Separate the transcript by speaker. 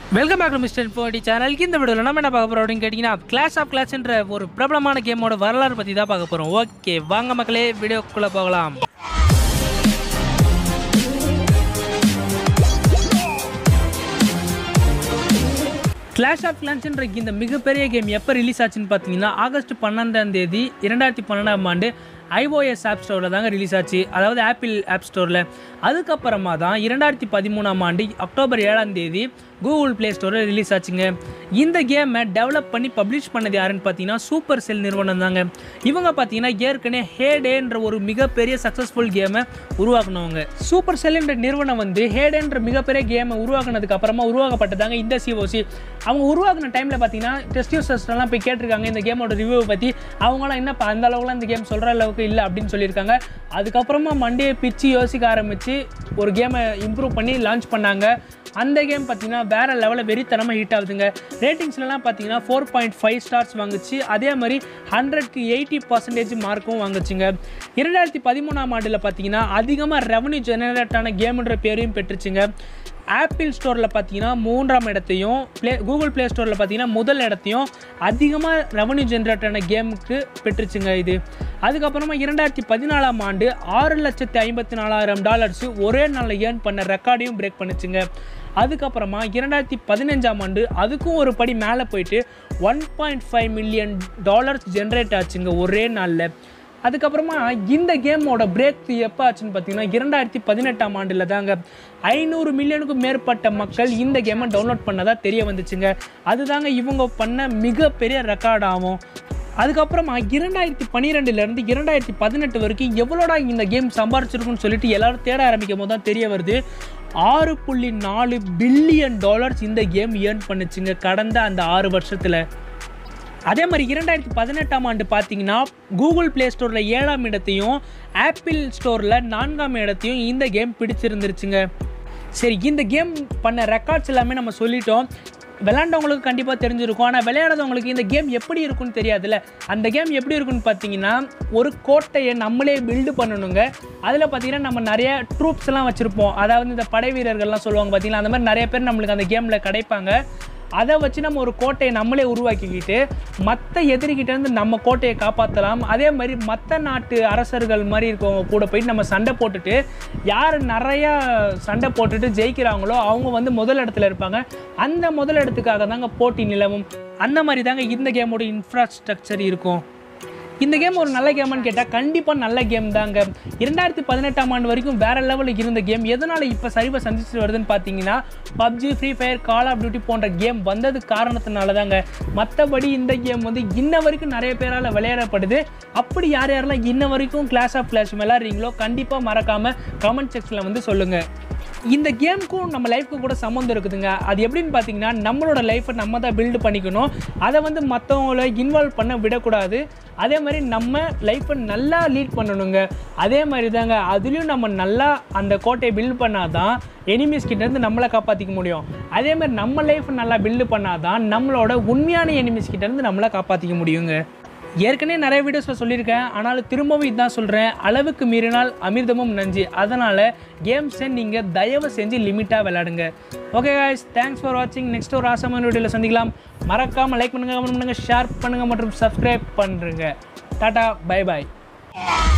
Speaker 1: welcome back to mister போட்டி சேனலுக்கு இந்த வீடியோவில் நம்ம என்ன பார்க்க போகிறோம் அப்படின்னு கேட்டிங்கன்னா கிளாஸ் ஆஃப் கிளாஸ்ன்ற ஒரு பிரபலமான கேமோட வரலாறு பற்றி தான் பார்க்க போகிறோம் ஓகே வாங்க மக்களே வீடியோக்குள்ளே போகலாம் கிளாஷ் ஆஃப் கிளான்ஸ்ன்ற இந்த மிகப்பெரிய கேம் எப்போ ரிலீஸ் ஆச்சுன்னு பார்த்தீங்கன்னா ஆகஸ்ட் பன்னெண்டாம் தேதி இரண்டாயிரத்தி பன்னெண்டாம் ஆண்டு ஐஓஎஸ் ஆப் ஸ்டோரில் தாங்க ரிலீஸ் ஆச்சு அதாவது ஆப்பிள் ஆப் ஸ்டோரில் அதுக்கப்புறமா தான் இரண்டாயிரத்தி பதிமூணாம் ஆண்டு அக்டோபர் ஏழாம் தேதி கூகுள் ப்ளே ஸ்டோரில் ரிலீஸ் ஆச்சுங்க இந்த கேமை டெவலப் பண்ணி பப்ளிஷ் பண்ணது யாருன்னு பார்த்தீங்கன்னா சூப்பர் செல் நிறுவனம் தாங்க இவங்க பார்த்தீங்கன்னா ஏற்கனவே ஹேடேன்ற ஒரு மிகப்பெரிய சக்ஸஸ்ஃபுல் கேமை உருவாக்குனவங்க சூப்பர் செல்ன்ற நிறுவனம் வந்து ஹேடேன்ற மிகப்பெரிய கேமை உருவாக்குனதுக்கு அப்புறமா உருவாக்கப்பட்டதாங்க இந்த சிஓசி அவங்க உருவாக்குன டைமில் பார்த்தீங்கன்னா டெஸ்ட் யூசர்ஸ்லாம் போய் கேட்டிருக்காங்க இந்த கேமோட ரிவ்யூ பற்றி அவங்களாம் என்னப்பா அந்த அளவுக்குலாம் இந்த கேம் சொல்கிற அளவுக்கு இல்லை அப்படின்னு சொல்லியிருக்காங்க அதுக்கப்புறமா மண்டே பிச்சு யோசிக்க ஆரம்பித்து ஒரு கேமை இம்ப்ரூவ் பண்ணி லான்ச் பண்ணாங்க அந்த கேம் பார்த்தீங்கன்னா வேறு லெவலில் வெறித்தனமாக ஹிட் ஆகுதுங்க ரேட்டிங்ஸ்லலாம் பார்த்தீங்கன்னா ஃபோர் பாயிண்ட் ஃபைவ் ஸ்டார்ஸ் வாங்குச்சு அதே மாதிரி ஹண்ட்ரட்க்கு எயிட்டி பர்சன்டேஜ் மார்க்கும் வாங்குச்சுங்க இரண்டாயிரத்தி பதிமூணாம் ஆண்டில் பார்த்தீங்கன்னா அதிகமாக ரெவன்யூ ஜெனரேட் ஆன கேம்ன்ற பேரையும் பெற்றுச்சுங்க ஆப்பிள் ஸ்டோரில் பார்த்தீங்கன்னா மூன்றாம் இடத்தையும் ப்ளே கூகுள் ப்ளே ஸ்டோரில் பார்த்தீங்கன்னா முதல் இடத்தையும் அதிகமாக ரெவன்யூ ஜென்ரேட் ஆன கேமுக்கு பெற்றுச்சுங்க இது அதுக்கப்புறமா இரண்டாயிரத்தி பதினாலாம் ஆண்டு ஆறு லட்சத்தி ஐம்பத்தி நாலாயிரம் டாலர்ஸ் ஒரே நாளில் ஏர்ன் பண்ண ரெக்கார்டையும் பிரேக் பண்ணுச்சுங்க அதுக்கப்புறமா இரண்டாயிரத்தி பதினஞ்சாம் ஆண்டு அதுக்கும் ஒரு படி மேலே போயிட்டு one point five million dollars generate ஆச்சுங்க ஒரே நாளில் அதுக்கப்புறமா இந்த கேமோட பிரேக் எப்போ ஆச்சுன்னு பார்த்தீங்கன்னா இரண்டாயிரத்தி பதினெட்டாம் ஆண்டில் தாங்க ஐநூறு மில்லியனுக்கும் மேற்பட்ட மக்கள் இந்த கேமை டவுன்லோட் பண்ணதா தெரிய வந்துச்சுங்க அதுதாங்க இவங்க பண்ண மிகப்பெரிய ரெக்கார்ட் ஆகும் அதுக்கப்புறமா இரண்டாயிரத்தி பன்னிரெண்டுலேருந்து இரண்டாயிரத்தி பதினெட்டு வரைக்கும் எவ்வளோடா இந்த கேம் சம்பாரிச்சிருக்குன்னு சொல்லிட்டு எல்லாரும் தேட ஆரம்பிக்கும் போது தான் தெரிய வருது ஆறு புள்ளி நாலு பில்லியன் டாலர்ஸ் இந்த கேம் ஏர்ன் பண்ணுச்சுங்க கடந்த அந்த ஆறு வருஷத்தில் அதே மாதிரி இரண்டாயிரத்தி பதினெட்டாம் ஆண்டு பார்த்தீங்கன்னா கூகுள் ப்ளே ஸ்டோரில் ஏழாம் இடத்தையும் ஆப்பிள் ஸ்டோரில் நான்காம் இடத்தையும் இந்த கேம் பிடிச்சிருந்துருச்சுங்க சரி இந்த கேம் பண்ண ரெக்கார்ட்ஸ் எல்லாமே நம்ம சொல்லிட்டோம் விளையாண்டவங்களுக்கு கண்டிப்பாக தெரிஞ்சிருக்கும் ஆனால் விளையாடாதவங்களுக்கு இந்த கேம் எப்படி இருக்குன்னு தெரியாதுல்ல அந்த கேம் எப்படி இருக்குன்னு பார்த்தீங்கன்னா ஒரு கோட்டையை நம்மளே பில்டு பண்ணணுங்க அதில் பார்த்தீங்கன்னா நம்ம நிறைய ட்ரூப்ஸ்லாம் வச்சுருப்போம் அதாவது இந்த படை வீரர்கள்லாம் சொல்லுவாங்க பார்த்தீங்கன்னா அந்த மாதிரி நிறைய பேர் நம்மளுக்கு அந்த கேமில் கிடைப்பாங்க அதை வச்சு நம்ம ஒரு கோட்டையை நம்மளே உருவாக்கிக்கிட்டு மற்ற எதிரிகிட்டேருந்து நம்ம கோட்டையை காப்பாற்றலாம் அதே மாதிரி மற்ற நாட்டு அரசர்கள் மாதிரி இருக்கவங்க கூட போயிட்டு நம்ம சண்டை போட்டுட்டு யார் நிறையா சண்டை போட்டுட்டு ஜெயிக்கிறாங்களோ அவங்க வந்து முதல் இடத்துல இருப்பாங்க அந்த முதல் இடத்துக்காக தாங்க போட்டி நிலவும் அந்த மாதிரி தாங்க இந்த கேமோட இன்ஃப்ராஸ்ட்ரக்சர் இருக்கும் இந்த கேம் ஒரு நல்ல கேமான்னு கேட்டால் கண்டிப்பாக நல்ல கேம் தாங்க இரண்டாயிரத்தி பதினெட்டாம் ஆண்டு வரைக்கும் வேற லெவலில் இருந்த கேம் எதனால் இப்போ சரிவை சந்திச்சுட்டு வருதுன்னு பார்த்தீங்கன்னா PUBG free fire call of duty போன்ற கேம் வந்தது காரணத்தினால தாங்க மற்றபடி இந்த கேம் வந்து இன்ன வரைக்கும் நிறைய பேரால் விளையாடப்படுது அப்படி யார் யாரெல்லாம் இன்ன வரைக்கும் கிளாஸ் ஆஃப் கிளாஸ் விளையாடுறீங்களோ கண்டிப்பாக மறக்காமல் கமெண்ட் செக்ஷனில் வந்து சொல்லுங்கள் இந்த கேமுக்கும் நம்ம லைஃப்க்கு கூட சம்மந்தம் இருக்குதுங்க அது எப்படின்னு பார்த்தீங்கன்னா நம்மளோட லைஃப்பை நம்ம தான் பில்டு பண்ணிக்கணும் அதை வந்து மற்றவங்கள இன்வால்வ் பண்ண விடக்கூடாது அதே மாதிரி நம்ம லைஃப்பை நல்லா லீட் பண்ணணுங்க அதே மாதிரி தாங்க அதுலேயும் நம்ம நல்லா அந்த கோட்டையை பில்ட் பண்ணால் தான் எனிமீஸ் கிட்டேருந்து நம்மளை காப்பாற்றிக்க முடியும் அதே மாதிரி நம்ம லைஃப்பை நல்லா பில்டு பண்ணால் தான் நம்மளோட உண்மையான எனிமீஸ் கிட்டேருந்து நம்மளை காப்பாற்றிக்க முடியுங்க ஏற்கனவே நிறைய வீடியோஸில் சொல்லியிருக்கேன் ஆனாலும் திரும்பவும் இதுதான் சொல்கிறேன் அளவுக்கு மீறினால் அமிர்தமும் நஞ்சு அதனால் கேம்ஸை நீங்கள் தயவு செஞ்சு லிமிட்டாக விளையாடுங்க ஓகே guys தேங்க்ஸ் ஃபார் வாட்சிங் நெக்ஸ்ட் ஒரு ஆசமான வீடியோவில் சந்திக்கலாம் மறக்காமல் லைக் பண்ணுங்கள் கமெண்ட் பண்ணுங்கள் ஷேர் பண்ணுங்கள் மற்றும் சப்ஸ்கிரைப் பண்ணுறங்க டாட்டா பை பாய்